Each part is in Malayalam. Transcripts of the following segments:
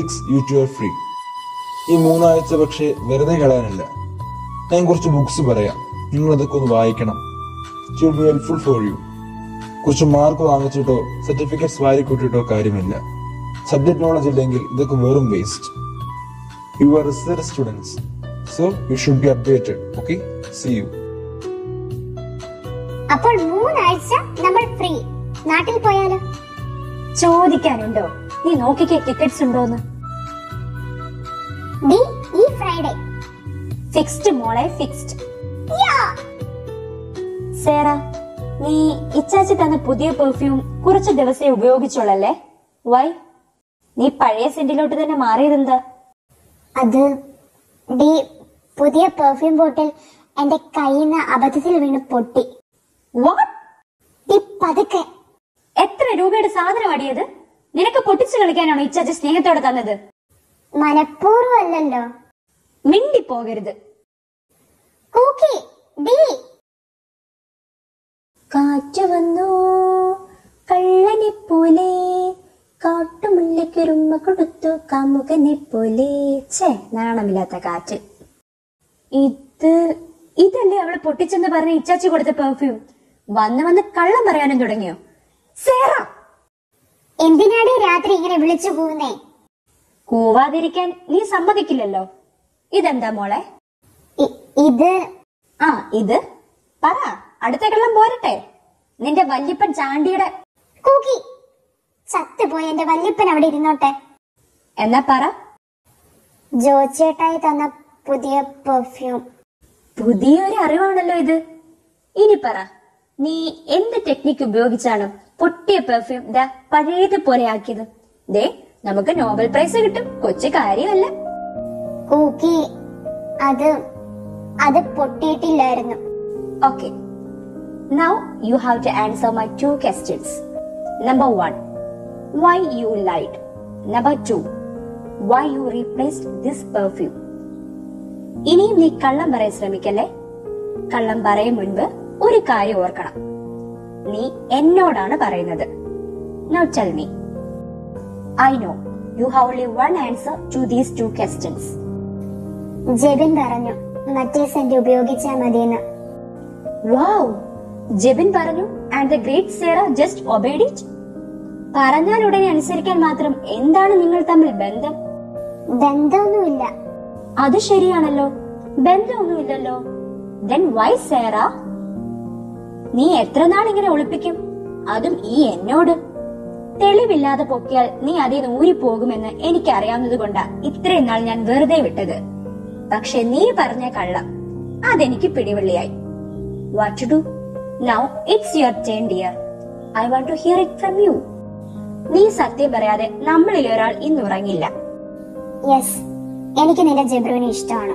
Weeks you two are free ഈ മൂന്നാഴ്ച പക്ഷേ വെറുതെ കളയാനില്ല ഞാൻ കുറച്ച് ബുക്സ് പറയാം നിങ്ങൾ അതൊക്കെ ഒന്ന് വായിക്കണം it be helpful for you കുറച്ച് മാർക്ക് വാങ്ങിച്ചിട്ടോ സർട്ടിഫിക്കറ്റ്സ് വാരി കൂട്ടിയിട്ടോ കാര്യമില്ല സബ്ജക്ട് നോളജ് ഇല്ലെങ്കിൽ ഇതൊക്കെ വെറും waste you are research students so you should be updated okay see you അപ്പോൾ മൂന്നാഴ്ച നമ്മൾ ഫ്രീ നാട്ടിൽ പോയാലോ ചോദിക്കാനുണ്ടോ നീ നോക്കിക്കേ ടിക്കറ്റ്സ് ഉണ്ടോന്ന് ഡി ഈ ഫ്രൈഡേ ഫിക്സ്ഡ് മോളെ ഫിക്സ്ഡ് യാ സേറ നീ ഇച്ചാച്ചി തന്ന പുതിയ പെർഫ്യൂം കുറച്ച് ദിവസേ ഉപയോഗിച്ചോളല്ലേ വൈ നീ പഴയ സെന്റിലോട്ട് തന്നെ മാറിയതെന്താ അത് ഡി പുതിയ പെർഫ്യൂം ബോട്ടിൽ എന്റെ കയ്യിൽ നിന്ന് അബദ്ധത്തിൽ വീണ് പൊട്ടി വാട്ട് ഡി പതുക്കെ എത്ര രൂപയുടെ സാധനം അടിയത് നിനക്ക് പൊട്ടിച്ചു കളിക്കാനാണോ ഇച്ചാച്ചി സ്നേഹത്തോടെ തന്നത് മനഃപൂർവ്വം അല്ലല്ലോ മിണ്ടി പോകരുത് കൂക്കി ഡി കാറ്റ് വന്നു കള്ളനെ പോലെ കാട്ടുമുല്ലയ്ക്കൊരുമ്മ കൊടുത്തു കാമുകനെ പോലെ ഛേ നാണമില്ലാത്ത കാറ്റ് ഇത് ഇതല്ലേ അവള് പൊട്ടിച്ചെന്ന് പറഞ്ഞ ഇച്ചാച്ചി കൊടുത്ത പെർഫ്യൂം വന്ന് വന്ന് കള്ളം പറയാനും തുടങ്ങിയോ സേറ എന്തിനാടി രാത്രി ഇങ്ങനെ വിളിച്ചു പോകുന്നേ കൂവാതിരിക്കാൻ നീ സമ്മതിക്കില്ലല്ലോ ഇതെന്താ മോളെ ഇ- ഇത് ആ ഇത് പറ അടുത്ത കള്ളം പോരട്ടെ നിന്റെ വല്യപ്പൻ ചാണ്ടിയുടെ കൂക്കി ചത്തുപോയി എന്റെ വല്യപ്പൻ അവിടെ ഇരുന്നോട്ടെ എന്നാ പറ ജോച്ചേട്ടായി തന്ന പുതിയ പെർഫ്യൂം പുതിയൊരു അറിവാണല്ലോ ഇത് ഇനി പറ നീ എന്ത് ടെക്നിക്ക് ഉപയോഗിച്ചാണ് പൊട്ടിയ പെർഫ്യൂം ദാ പഴയതുപോലെ ആക്കിയത് ദേ നമുക്ക് നോബൽ പ്രൈസ് കിട്ടും കൊച്ചു കാര്യമല്ല കൂക്കി അത് അത് പൊട്ടിയിട്ടില്ലായിരുന്നു okay now you have to answer my two questions number one why you lied number two why you replaced this perfume ഇനിയും നീ കള്ളം പറയാൻ ശ്രമിക്കല്ലേ കള്ളം പറയും മുൻപ് ഒരു കാര്യം ഓർക്കണം നീ എന്നോടാണ് പറയുന്നത് no tell me I know you have only one answer to these two questions Jebin പറഞ്ഞു മറ്റേ സെന്റ് ഉപയോഗിച്ചാ മതിയെന്ന് വാവ് ജെബിൻ പറഞ്ഞു and the great Sera just obeyed it പറഞ്ഞാൽ ഉടനെ അനുസരിക്കാൻ മാത്രം എന്താണ് നിങ്ങൾ തമ്മിൽ ബന്ധം ബന്ധമൊന്നുമില്ല അത് ശരിയാണല്ലോ ബന്ധമൊന്നുമില്ലല്ലോ ദെൻ വൈ സേറ നീ എത്ര നാൾ ഇങ്ങനെ ഒളിപ്പിക്കും അതും ഈ എന്നോട് തെളിവില്ലാതെ പൊക്കിയാൽ നീ അതിൽ നിന്ന് ഊരിപ്പോകുമെന്ന് എനിക്കറിയാവുന്നത് കൊണ്ടാ ഇത്രയും നാൾ ഞാൻ വെറുതെ വിട്ടത് പക്ഷെ നീ പറഞ്ഞ കള്ളം അതെനിക്ക് പിടിവള്ളിയായി what to do now it's your turn dear I want to hear it from you നീ സത്യം പറയാതെ നമ്മളിൽ ഒരാൾ ഇന്ന് ഉറങ്ങില്ല യെസ് എനിക്ക് നിന്റെ ജബ്രുവിനെ ഇഷ്ടമാണ്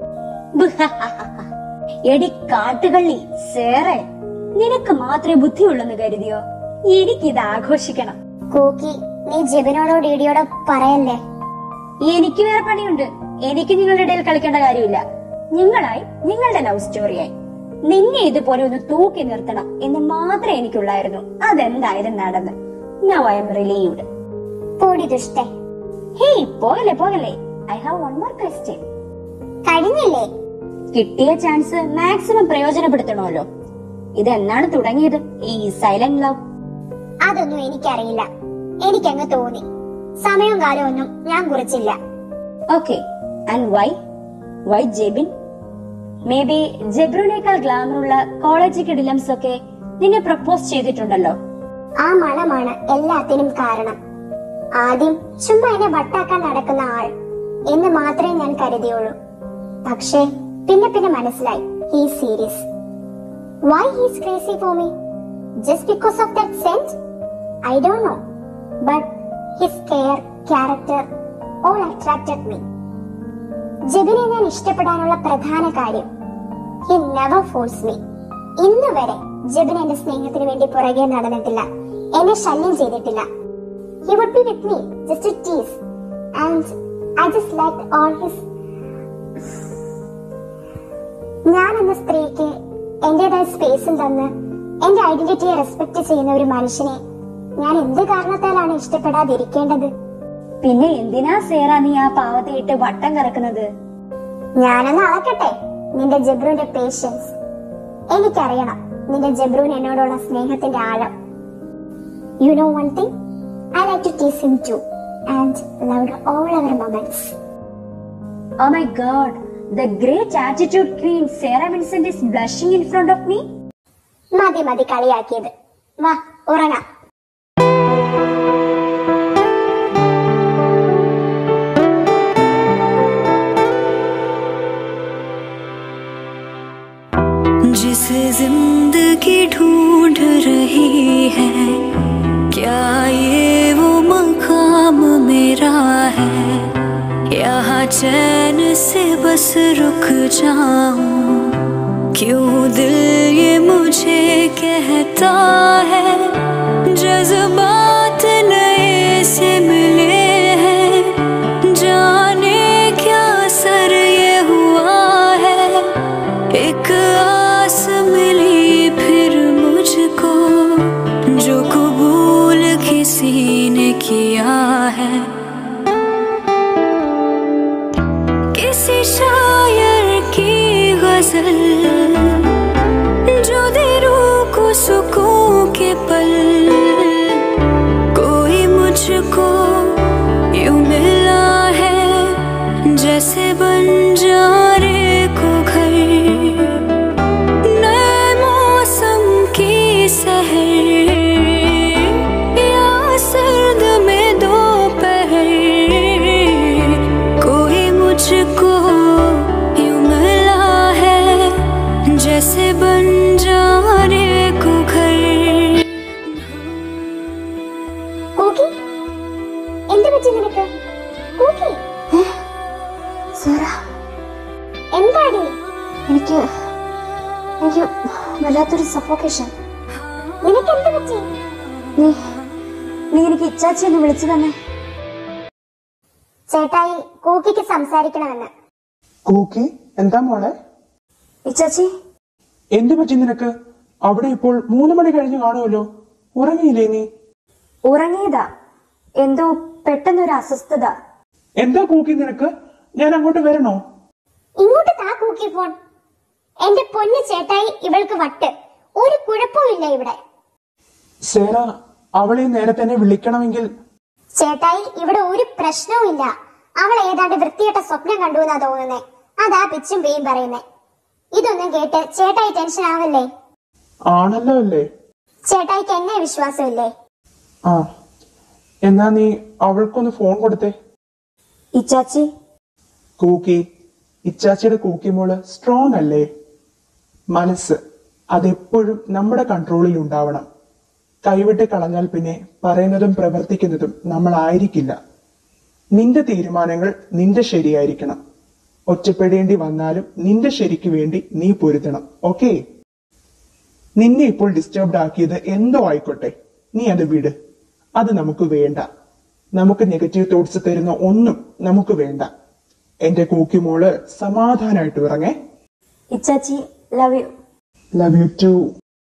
എടി കാട്ടുകള്ളി സേറെ നിനക്ക് മാത്രമേ ബുദ്ധിയുള്ളെന്ന് കരുതിയോ എനിക്കിത് ആഘോഷിക്കണം കൂക്കി നീ ജെബിനോടോ ഡിഡിയോടോ പറയല്ലേ എനിക്ക് വേറെ പണിയുണ്ട് എനിക്ക് നിങ്ങളുടെ ഇടയിൽ കളിക്കേണ്ട കാര്യമില്ല നിങ്ങളായി നിങ്ങളുടെ ലവ് സ്റ്റോറിയായി നിന്നെ ഇതുപോലെ ഒന്ന് തൂക്കി നിർത്തണം എന്ന് മാത്രമേ എനിക്കുള്ളായിരുന്നു അതെന്തായാലും നടന്ന് നൗ ഐ എം റിലീവ്ഡ് പൊടി ദുഷ്ടേ ഹേയ് പോകല്ലേ പോകല്ലേ I have one more question കഴിഞ്ഞില്ലേ കിട്ടിയ ചാൻസ് മാക്സിമം പ്രയോജനപ്പെടുത്തണമല്ലോ ഇതെന്നാണ് തുടങ്ങിയത് ഈ സൈലന്റ് ലവ് അതൊന്നും എനിക്കറിയില്ല എനിക്കങ്ങ് തോന്നി സമയവും കാലവും ഒന്നും ഞാൻ കുറിച്ചില്ല okay and why why Jebin may be ജെബ്രുനേക്കാൾ ഗ്ലാമറുള്ള കോളേജ് കിഡിലംസ് ഒക്കെ നിന്നെ പ്രപ്പോസ് ചെയ്തിട്ടുണ്ടല്ലോ ആ മണമാണ് എല്ലാത്തിനും കാരണം ആദ്യം ചുമ്മാ എന്നെ വട്ടാക്കാൻ നടക്കുന്ന ആൾ എന്ന് മാത്രമേ ഞാൻ കരുതിയുള്ളൂ പക്ഷേ പിന്നെ പിന്നെ മനസ്സിലായി he serious why he's crazy for me just because of that scent I don't know but his care character all attracted me ജബിനെ ഞാൻ ഇഷ്ടപ്പെടാനുള്ള പ്രധാന കാര്യം ഹി നെവർ ഫോഴ്സ് മീ ഇന്ന് വരെ ജബിൻ എന്റെ സ്നേഹത്തിന് വേണ്ടി പുറകെ നടന്നിട്ടില്ല എന്നെ ശല്യം ചെയ്തിട്ടില്ല he would be with me just to tease and I just like all his ഞാൻ എന്ന സ്ത്രീക്ക് എന്റേതായ സ്പേസും തന്ന് എന്റെ ഐഡന്റിറ്റിയെ റെസ്പെക്ട് ചെയ്യുന്ന ഒരു മനുഷ്യനെ ഞാൻ എന്ത് കാരണത്താലാണ് ഇഷ്ടപ്പെടാതിരിക്കേണ്ടത് പിന്നെ എന്തിനാ സേറ നീ ആ പാവത്തെ ഇട്ട് വട്ടം കറക്കുന്നത് ഞാനൊന്ന് അളക്കട്ടെ നിന്റെ ജബ്രുവിന്റെ പേഷ്യൻസ് എനിക്കറിയണം നിന്റെ ജബ്രുവിന് എന്നോടുള്ള സ്നേഹത്തിന്റെ ആഴം you know one thing I like to tease him too and love all our moments Oh my god, the great attitude queen Sarah Vincent is blushing in front of me? മതി മതി കളിയാക്കിയത് വാ ഉറങ്ങാം जिसे जिंदगी ढूंढ रही है क्या ये वो मकाम मेरा है यहाँ चैन से बस रुक जाऊं क्यों दिल ये मुझे कहता है जज्बात नए से मिले हैं जाने क्या सर ये हुआ है एक आस मिली फिर मुझको जो कबूल किसी ने किया है किसी शायर की गजल जो दे रूह को सुकून के पल कोई मुझको यूं मिला है जैसे बंजारे को घर नए मौसम की सहर या सर्द में दोपहर कोई मुझको यूं मिला है जैसे बंजारे को घर കൂക്കി എന്ത് പറ്റി നിനക്ക് കൂക്കി എന്താടി എനിക്ക് എനിക്ക് വല്ലാത്തൊരു സഫോക്കേഷൻ നിനക്ക് എന്ത് പറ്റി നീ നീ എനിക്ക് ഇച്ചാച്ചി എന്ന് വിളിച്ചു തന്നെ ചേട്ടായി കൂക്കിക്ക് സംസാരിക്കണമെന്ന് കൂക്കി എന്താ മോളെ ഇച്ചാച്ചി എന്തു പറ്റി നിനക്ക് അവിടെ ഇപ്പോൾ മൂന്ന് മണി കഴിഞ്ഞ് കാണുമല്ലോ ഉറങ്ങിയില്ലേ നീ ഉറങ്ങിയതാ എന്തോ പെട്ടെന്നൊരു അസ്വസ്ഥത എന്താ കൂക്കി നിനക്ക് ഞാൻ അങ്ങോട്ട് വരണോ ഇങ്ങോട്ട് താ കൂക്കി ഫോൺ എന്റെ പൊന്നു ചേട്ടായി ഇവൾക്ക് വട്ട് ഒരു കുഴപ്പമില്ല ഇവിടെ സേറ അവളെ നേരെ തന്നെ വിളിക്കണമെങ്കിൽ ചേട്ടായി ഇവിടെ ഒരു പ്രശ്നവും ഇല്ല അവൾ ഏതാണ്ട് വൃത്തികെട്ട സ്വപ്നം കണ്ടു എന്നാ തോന്നുന്നേ അതാ പിച്ചും പേയും പറയുന്നേ ഇതൊന്നും കേട്ട് ചേട്ടായി ടെൻഷൻ ആവല്ലേ ആണല്ലോ അല്ലേ ചേട്ടായിക്ക് എന്നെ വിശ്വാസമില്ലേ ആ എന്നാ നീ അവൾക്കൊന്ന് ഫോൺ കൊടുത്തേ ഇച്ചാച്ചി കൂക്കി ഇച്ചാച്ചിയുടെ കൂക്കി മോള് സ്ട്രോങ് അല്ലേ മനസ്സ് അതെപ്പോഴും നമ്മുടെ കൺട്രോളിൽ ഉണ്ടാവണം കൈവിട്ട് കളഞ്ഞാൽ പിന്നെ പറയുന്നതും പ്രവർത്തിക്കുന്നതും നമ്മളായിരിക്കില്ല നിന്റെ തീരുമാനങ്ങൾ നിന്റെ ശരിയായിരിക്കണം ഒറ്റപ്പെടേണ്ടി വന്നാലും നിന്റെ ശരിക്ക് വേണ്ടി നീ പൊരുത്തണം ഓക്കേ നിന്നെ ഇപ്പോൾ ഡിസ്റ്റർബ്ഡ് ആക്കിയത് എന്തോ ആയിക്കോട്ടെ നീ അത് വിട് അത് നമുക്ക് വേണ്ട നമുക്ക് നെഗറ്റീവ് തോട്ട്സ് തരുന്ന ഒന്നും നമുക്ക് വേണ്ട എന്റെ കൂക്കിമോള് സമാധാനായിട്ട് ഇറങ്ങേ ഇച്ചാച്ചി love you love you too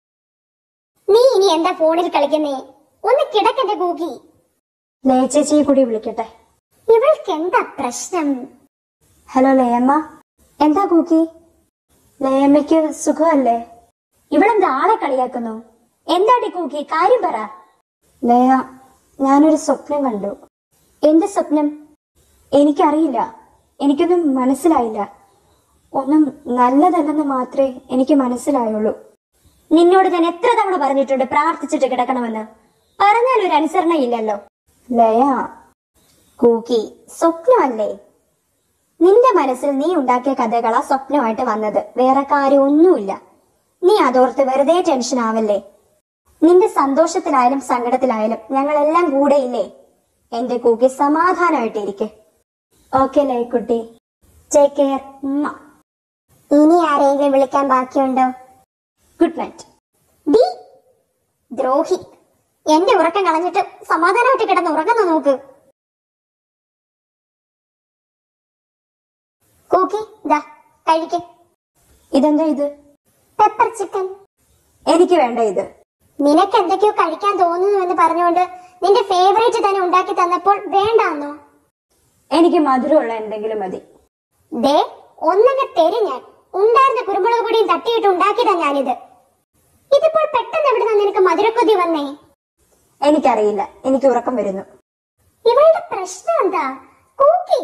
നീ ഇനി എന്താ ഫോണിൽ കളിക്കുന്നേ ഒന്ന് കിടക്കന്റെ കൂക്കി ലയ ചേച്ചിയെ കൂടി വിളിക്കട്ടെ ഇവൾക്ക് എന്താ പ്രശ്നം ഹലോ ലയമ്മ എന്താ കൂക്കി ലയമ്മയ്ക്ക് സുഖമല്ലേ ഇവളെന്താ ആളെ കളിയാക്കുന്നു എന്താടി കൂക്കി കാര്യം പറ ലയ ഞാനൊരു സ്വപ്നം കണ്ടു എന്ത് സ്വപ്നം എനിക്കറിയില്ല എനിക്കൊന്നും മനസ്സിലായില്ല ഒന്നും നല്ലതല്ലെന്ന് മാത്രമേ എനിക്ക് മനസ്സിലായുള്ളൂ നിന്നോട് ഞാൻ എത്ര തവണ പറഞ്ഞിട്ടുണ്ട് പ്രാർത്ഥിച്ചിട്ട് കിടക്കണമെന്ന് പറഞ്ഞാൽ ഒരു അനുസരണ ഇല്ലല്ലോ ലയ കൂക്കി സ്വപ്നമല്ലേ നിന്റെ മനസ്സിൽ നീ ഉണ്ടാക്കിയ കഥകളാ സ്വപ്നമായിട്ട് വന്നത് വേറെ കാര്യമൊന്നുമില്ല നീ അതോർത്ത് വെറുതെ ടെൻഷൻ ആവല്ലേ നിന്റെ സന്തോഷത്തിലായാലും സങ്കടത്തിലായാലും ഞങ്ങളെല്ലാം കൂടെ ഇല്ലേ എന്റെ കൂക്കി സമാധാനമായിട്ടിരിക്കെ ഓക്കെ ലൈക്കുട്ടി ടേക്ക് കെയർ ഇനി ആരെങ്കിലും വിളിക്കാൻ ബാക്കിയുണ്ടോ ഗുഡ് നൈറ്റ് ഡി ദ്രോഹി എന്റെ ഉറക്കം കളഞ്ഞിട്ട് സമാധാനമായിട്ട് കിടന്ന് ഉറങ്ങുന്നു നോക്ക് കൂക്കി ദാ കഴിക്ക് ഇതെന്താ ഇത് പെപ്പർ ചിക്കൻ എനിക്ക് വേണ്ട ഇത് നിനക്ക് എന്തൊക്കെയോ കഴിക്കാൻ തോന്നുന്നു എന്ന് പറഞ്ഞുകൊണ്ട് നിന്റെ ഫേവറേറ്റ് തന്നെ ഉണ്ടാക്കി തന്നപ്പോൾ വേണ്ടാന്നോ എനിക്ക് മധുരമുള്ള എന്തെങ്കിലും മതി ദേ ഒന്നങ്ങ് തരും ഞാൻ ഉണ്ടായിരുന്ന കുരുമുളക് പൊടിയും തട്ടിയിട്ട് ഉണ്ടാക്കിയതാ ഞാനിത് ഇതിപ്പോൾ പെട്ടെന്ന് എവിടെ നിന്ന് നിനക്ക് മധുരക്കൊതി വന്നേ എനിക്കറിയില്ല എനിക്ക് ഉറക്കം വരുന്നു ഇവളുടെ പ്രശ്നം എന്താ കൂക്കി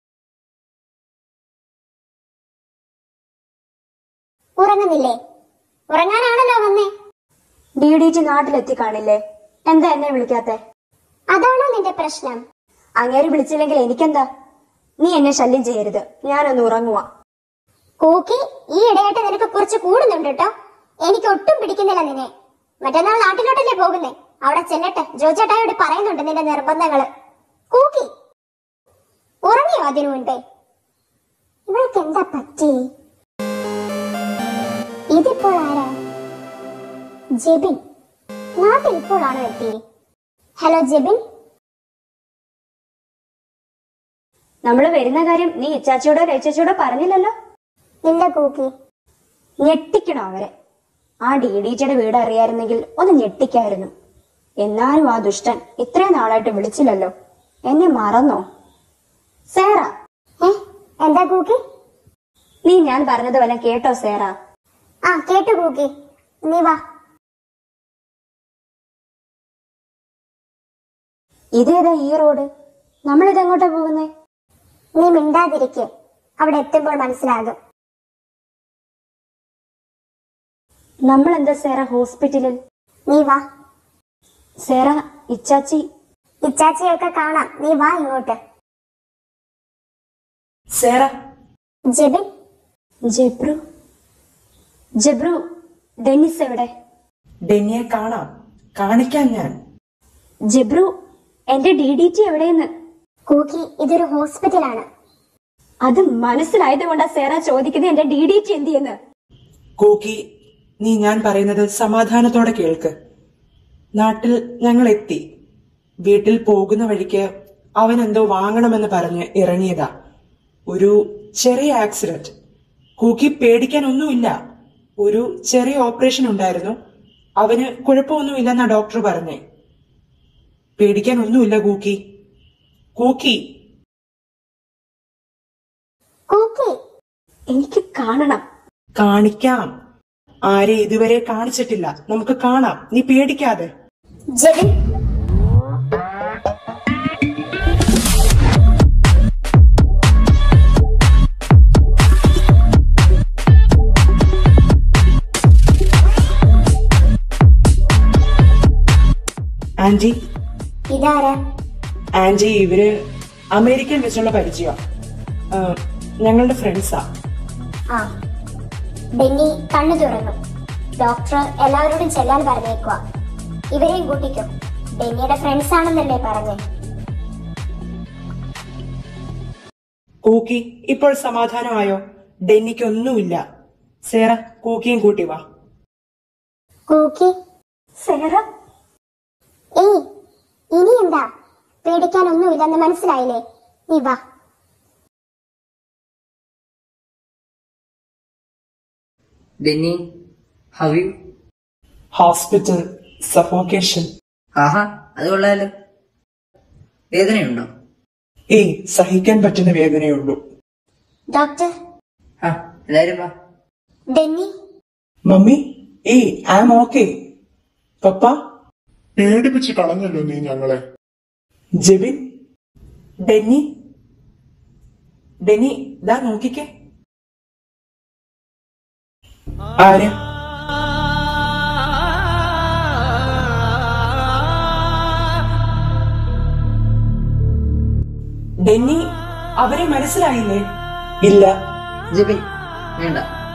ഉറങ്ങുന്നില്ലേ ഉറങ്ങാനാണല്ലോ വന്നേ ഡി ഡി ടി നാട്ടിലെത്തി കാണില്ലേ എന്താ എന്നെ വിളിക്കാത്തെ അതാണോ നിന്റെ പ്രശ്നം അങ്ങേര് വിളിച്ചില്ലെങ്കിൽ എനിക്കെന്താ നീ എന്നെ ശല്യം ചെയ്യരുത് ഞാനൊന്ന് ഉറങ്ങുവാ കൂക്കി ഈ ഇടയായിട്ട് നിനക്ക് കുറച്ച് കൂടുന്നുണ്ട് കേട്ടോ എനിക്ക് ഒട്ടും പിടിക്കുന്നില്ല നിന്നെ മറ്റന്നാൾ നാട്ടിലോട്ടല്ലേ പോകുന്നേ അവിടെ ചെല്ലട്ടെ ജോചേട്ടായോട് പറയുന്നുണ്ട് നിന്റെ നിർബന്ധങ്ങള് കൂക്കി ഉറങ്ങിയോ അതിനു മുൻപേ ഇവൾക്ക് എന്താ പറ്റി ഇതിപ്പോൾ ആരാ ജെബിൻ നാട്ടിൽ ഇപ്പോഴാണോ എത്തി ഹലോ ജെബിൻ നമ്മൾ വരുന്ന കാര്യം നീ ഇച്ചാച്ചിയോടോ രേച്ചാച്ചിയോടോ പറഞ്ഞില്ലല്ലോ ഇല്ല കൂക്കി ഞെട്ടിക്കണോ അവരെ ആ ഡി ഡി ജിയുടെ വീട് അറിയായിരുന്നെങ്കിൽ ഒന്ന് ഞെട്ടിക്കായിരുന്നു എന്നാലും ആ ദുഷ്ടൻ ഇത്രയും നാളായിട്ട് വിളിച്ചില്ലല്ലോ എന്നെ മറന്നോ സേറ ഏ എന്താ കൂക്കി നീ ഞാൻ പറഞ്ഞത് വല്ല കേട്ടോ സേറ ആ കേട്ടു കൂക്കി നീ വാ ഇതേതാ ഈ റോഡ് നമ്മളിത് എങ്ങോട്ടാ പോകുന്നേ നീ മിണ്ടാതിരിക്കെ അവിടെ എത്തുമ്പോൾ മനസ്സിലാകും നമ്മൾ എന്താ സേറ ഹോസ്പിറ്റലിൽ നീ വാ സേറ ഇച്ചാച്ചി ഇച്ചാച്ചിയൊക്കെ കാണാം നീ വാ ഇങ്ങോട്ട് സേറ ജെബിൻ ജബ്രു ജബ്രു ഡെന്നിസ് എവിടെ ഡെന്നിയെ കാണാം കാണിക്കാൻ ഞാൻ ജബ്രു എന്റെ ഡി ഡി ടി എവിടെയെന്ന് കൂക്കി ഇതൊരു ഹോസ്പിറ്റലാണ് അത് മനസ്സിലായത് കൊണ്ടാ സേറ ചോദിക്കുന്നത് എന്റെ ഡി ഡി ടി എന്ത് ചെയ്യുന്നു കൂക്കി നീ ഞാൻ പറയുന്നത് സമാധാനത്തോടെ കേൾക്ക് നാട്ടിൽ ഞങ്ങൾ എത്തി വീട്ടിൽ പോകുന്ന വഴിക്ക് അവൻ എന്തോ വാങ്ങണമെന്ന് പറഞ്ഞ് ഇറങ്ങിയതാ ഒരു ചെറിയ ആക്സിഡന്റ് കൂക്കി പേടിക്കാൻ ഒന്നുമില്ല ഒരു ചെറിയ ഓപ്പറേഷൻ ഉണ്ടായിരുന്നു അവന് കുഴപ്പമൊന്നുമില്ലെന്നാ ഡോക്ടർ പറഞ്ഞേ പേടിക്കാൻ ഒന്നുമില്ല കൂക്കി കൂക്കി കൂക്കി എനിക്ക് കാണണം കാണിക്കാം ആരെ ഇതുവരെ കാണിച്ചിട്ടില്ല നമുക്ക് കാണാം നീ പേടിക്കാതെ ജെബിൻ ആന്റി ഇതാരാ ആന്റി ഇവര് അമേരിക്കൻ വെച്ചുള്ള പരിചയം ഞങ്ങളുടെ ഫ്രണ്ട്സാ ആ ബെന്നി കണ്ണു തുറന്നു ഡോക്ടർ എല്ലാവരോടും ചെല്ലാൻ പറഞ്ഞേക്കുക ഇവരെയും കൂട്ടിക്കോ ബെന്നിയുടെ ഫ്രണ്ട്സ് ആണെന്നല്ലേ പറഞ്ഞേ കൂക്കി ഇപ്പോൾ സമാധാനമായോ ഡെന്നിക്ക് ഒന്നുമില്ല സേറ കൂക്കിയും കൂട്ടി വാ കൂക്കി സേറ ഏയ് ഇനി എന്താ പേടിക്കാനൊന്നുമില്ലെന്ന് മനസ്സിലായില്ലേ നീ വാ Denny how you hospital suffocation ആഹാ അത് കൊള്ളാലോ വേദനയുണ്ടോ ഏയ് സഹിക്കാൻ പറ്റുന്ന വേദനയുള്ളൂ ഡോക്ടർ ആ എല്ലാരും വാ ഡെന്നി മമ്മി ഏയ് ഐ ആം ഓക്കെ പപ്പ പേടിപ്പിച്ച് കളഞ്ഞല്ലോ നീ ഞങ്ങളെ ജെബിൻ ഡെന്നി ഡെന്നി ദാ നോക്കിക്കേ ആരാ ഡെന്നി അവരെ മനസ്സിലായില്ലേ ഇല്ല ജബിൻ വേണ്ട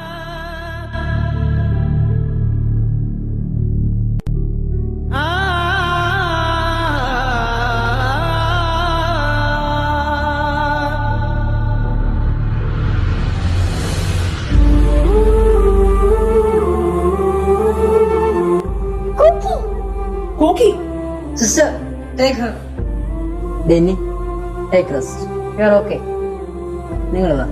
Kooki Kooki sister take her Denny take rest you are okay നിങ്ങൾ വാ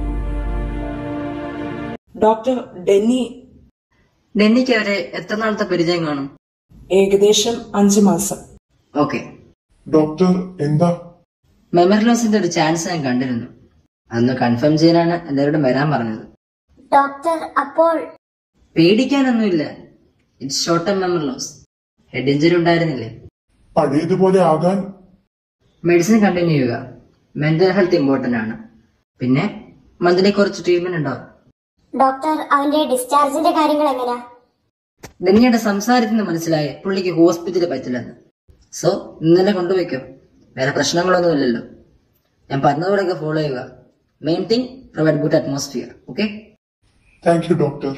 ഡോക്ടർ ഡെന്നി ഡെന്നിക്ക് അവരെ എത്ര നാളത്തെ പരിചയം കാണും ഏകദേശം അഞ്ചു മാസം ഓക്കെ ഡോക്ടർ എന്താ മെമ്മറി ലോസിന്റെ ഒരു ചാൻസ് ഞാൻ കണ്ടിരുന്നു അതൊന്ന് കൺഫേം ചെയ്യാനാണ് എല്ലാവരോടും വരാൻ പറഞ്ഞത് ഡോക്ടർ അപ്പോൾ പേടിക്കാനൊന്നുമില്ല it's short time memory loss head injury ഉണ്ടായിരുന്നില്ലേ പഴയതുപോലെ ആകാൻ മെഡിസിൻ കണ്ടിന്യൂ ചെയ്യുക മെന്റൽ ഹെൽത്ത് ഇമ്പോർട്ടന്റ് ആണ് പിന്നെ മന്ത്ലി കുറച്ച് ട്രീറ്റ്മെന്റ് ഉണ്ടാവും ഡോക്ടർ അവന്റെ ഡിസ്ചാർജിന്റെ കാര്യങ്ങൾ എങ്ങനെയാ ധന്യയുടെ സംസാരത്തിൽ നിന്ന് മനസ്സിലായി പുള്ളിക്ക് ഹോസ്പിറ്റലിൽ പറ്റില്ലെന്ന് സോ ഇന്നലെ കൊണ്ടുപോയിക്കോ വേറെ പ്രശ്നങ്ങളൊന്നുമില്ലല്ലോ ഞാൻ പറഞ്ഞതുകൂടെയൊക്കെ ഫോളോ ചെയ്യുക main thing provide good atmosphere okay thank you doctor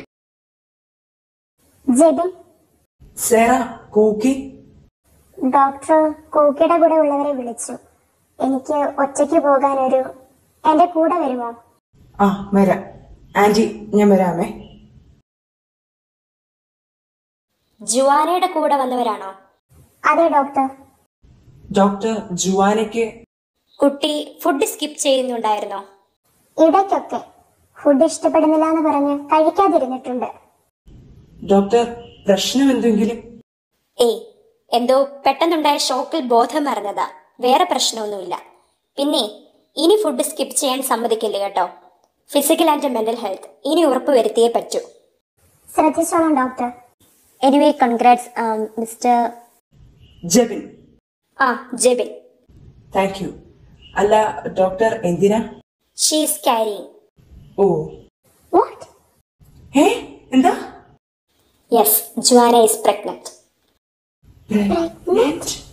Jebin സേറ കൂക്കി ഡോക്ടർ കൂക്കിയുടെ കൂടെ ഉള്ളവരെ വിളിച്ചു എനിക്ക് ഒറ്റയ്ക്ക് പോകാൻ ഒരു എന്റെ കൂടെ വരുമോ ആ വരാം ആന്റി ഞാൻ വരാമേ ജുവാനയുടെ കൂടെ വന്നവരാണോ അതെ ഡോക്ടർ ഡോക്ടർ ജുവാനയ്ക്ക് കുട്ടി ഫുഡ് സ്കിപ്പ് ചെയ്യുന്നുണ്ടായിരുന്നോ ഇടയ്ക്കൊക്കെ ഫുഡ് ഇഷ്ടപ്പെടുന്നില്ല എന്ന് പറഞ്ഞ് കഴിക്കാതിരുന്നിട്ടുണ്ട് ഡോക്ടർ പ്രശ്നം എന്തെങ്കിലും ഏയ് എന്തോ പെട്ടെന്നുണ്ടായ ഷോക്കിൽ ബോധം മറന്നതാ വേറെ പ്രശ്നമൊന്നുമില്ല പിന്നെ ഇനി ഫുഡ് സ്കിപ്പ് ചെയ്യാൻ സമ്മതിക്കില്ല കേട്ടോ ഫിസിക്കൽ ആൻഡ് മെന്റൽ ഹെൽത്ത് ഇനി ഉറപ്പ് വരുത്തിയേ പറ്റൂ ശ്രദ്ധിച്ചോളാം doctor anyway congrats mister Jebin ആ ജെബിൻ താങ്ക് യു അല്ല ഡോക്ടർ എന്തിനാ ഷീസ് ക്യാരിങ് ഓ വാട്ട് ഏ എന്താ yes Juana is pregnant Pregnant?